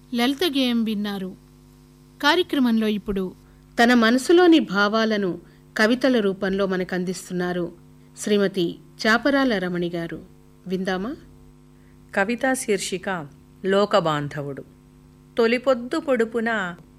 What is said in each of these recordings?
లలిత గేయం విన్నారు కార్యక్రమంలో ఇప్పుడు తన మనసులోని భావాలను కవితల రూపంలో మనకు అందిస్తున్నారు శ్రీమతి చాపరాల రమణి గారు విందామా కవితా శీర్షిక లోకబాంధవుడు తొలిపొద్దు పొడుపున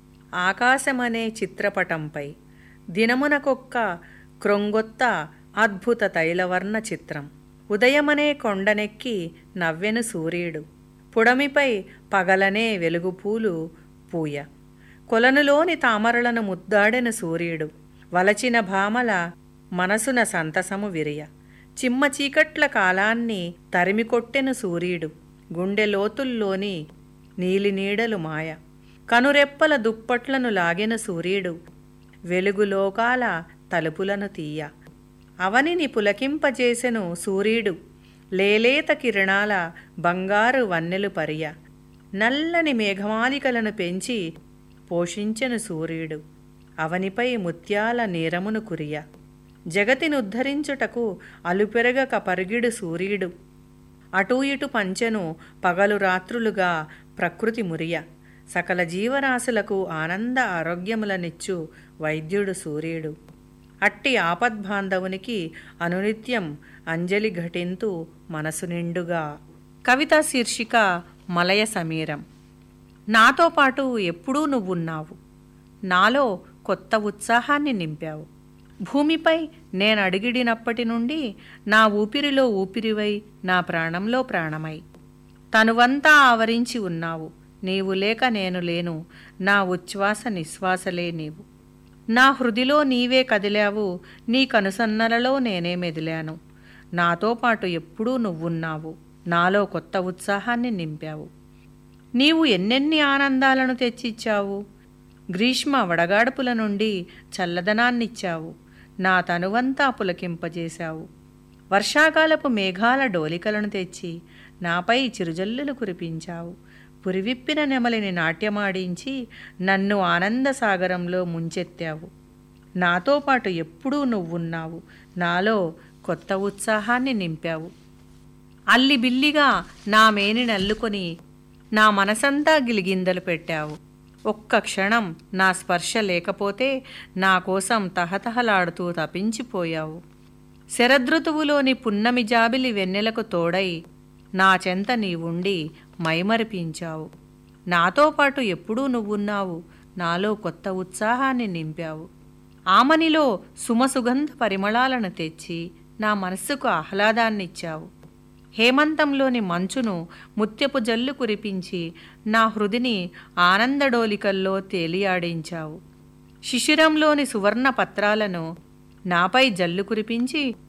ఆకాశమనే చిత్రపటంపై దినమునకొక్క క్రొంగొత్త అద్భుత తైలవర్ణ చిత్రం ఉదయమనే కొండనెక్కి నవ్వెను సూర్యుడు పుడమిపై పగలనే వెలుగుపూలు పూయ కొలనులోని తామరలను ముద్దాడెను సూర్యుడు వలచిన భామల మనసున సంతసము విరియ చిమ్మ చీకట్ల కాలాన్ని తరిమికొట్టెను సూర్యుడు గుండె లోతుల్లోని నీలినీడలు మాయ కనురెప్పల దుప్పట్లను లాగెను సూర్యుడు వెలుగులోకాల తలుపులను తీయ అవనిని పులకింపజేసెను సూర్యుడు లేలేత కిరణాల బంగారు వన్నెలు పరియ నల్లని మేఘమాలికలను పెంచి పోషించెను సూర్యుడు అవనిపై ముత్యాల నీరమును కురియ జగతినుద్ధరించుటకు అలుపెరగక పరిగిడు సూర్యుడు అటూ ఇటు పంచెను పగలు రాత్రులుగా ప్రకృతి మురియ సకల జీవరాశులకు ఆనంద ఆరోగ్యములనిచ్చు వైద్యుడు సూర్యుడు అట్టి ఆపద్బాంధవునికి అనునిత్యం అంజలి ఘటింతు మనసు నిండుగా కవితా శీర్షిక మలయ సమీరం నాతో పాటు ఎప్పుడూ నువ్వున్నావు నాలో కొత్త ఉత్సాహాన్ని నింపావు భూమిపై నేను అడిగిడినప్పటి నుండి నా ఊపిరిలో ఊపిరివై నా ప్రాణంలో ప్రాణమై తనువంతా ఆవరించి ఉన్నావు నీవు లేక నేను లేను నా ఉచ్ఛ్వాస నిశ్వాసలే నీవు నా హృదిలో నీవే కదిలావు నీ కనుసన్నలలో నేనే మెదిలాను నాతో పాటు ఎప్పుడూ నువ్వున్నావు నాలో కొత్త ఉత్సాహాన్ని నింపావు నీవు ఎన్నెన్ని ఆనందాలను తెచ్చిచ్చావు గ్రీష్మ వడగాడుపుల నుండి చల్లదనాన్నిచ్చావు నా తనువంతా పులకింపజేశావు వర్షాకాలపు మేఘాల డోలికలను తెచ్చి నాపై చిరుజల్లులు కురిపించావు పురివిప్పిన నెమలిని నాట్యమాడించి నన్ను ఆనంద సాగరంలో ముంచెత్తావు నాతో పాటు ఎప్పుడూ నువ్వున్నావు నాలో కొత్త ఉత్సాహాన్ని నింపావు అల్లిబిల్లిగా నా మేని నల్లుకొని నా మనసంతా గిలిగిందలు పెట్టావు ఒక్క క్షణం నా స్పర్శ లేకపోతే నా కోసం తహతహలాడుతూ తపించిపోయావు శరదృతువులోని పున్నమి జాబిలి వెన్నెలకు తోడై నా చెంత నీవుండి మైమరిపించావు నాతో పాటు ఎప్పుడూ నువ్వున్నావు నాలో కొత్త ఉత్సాహాన్ని నింపావు ఆమనిలో సుమసుగంధ పరిమళాలను తెచ్చి నా మనస్సుకు ఆహ్లాదాన్నిచ్చావు హేమంతంలోని మంచును ముత్యపు జల్లు కురిపించి నా హృదిని ఆనందడోలికల్లో తేలియాడించావు శిశిరంలోని సువర్ణ పత్రాలను నాపై జల్లు కురిపించి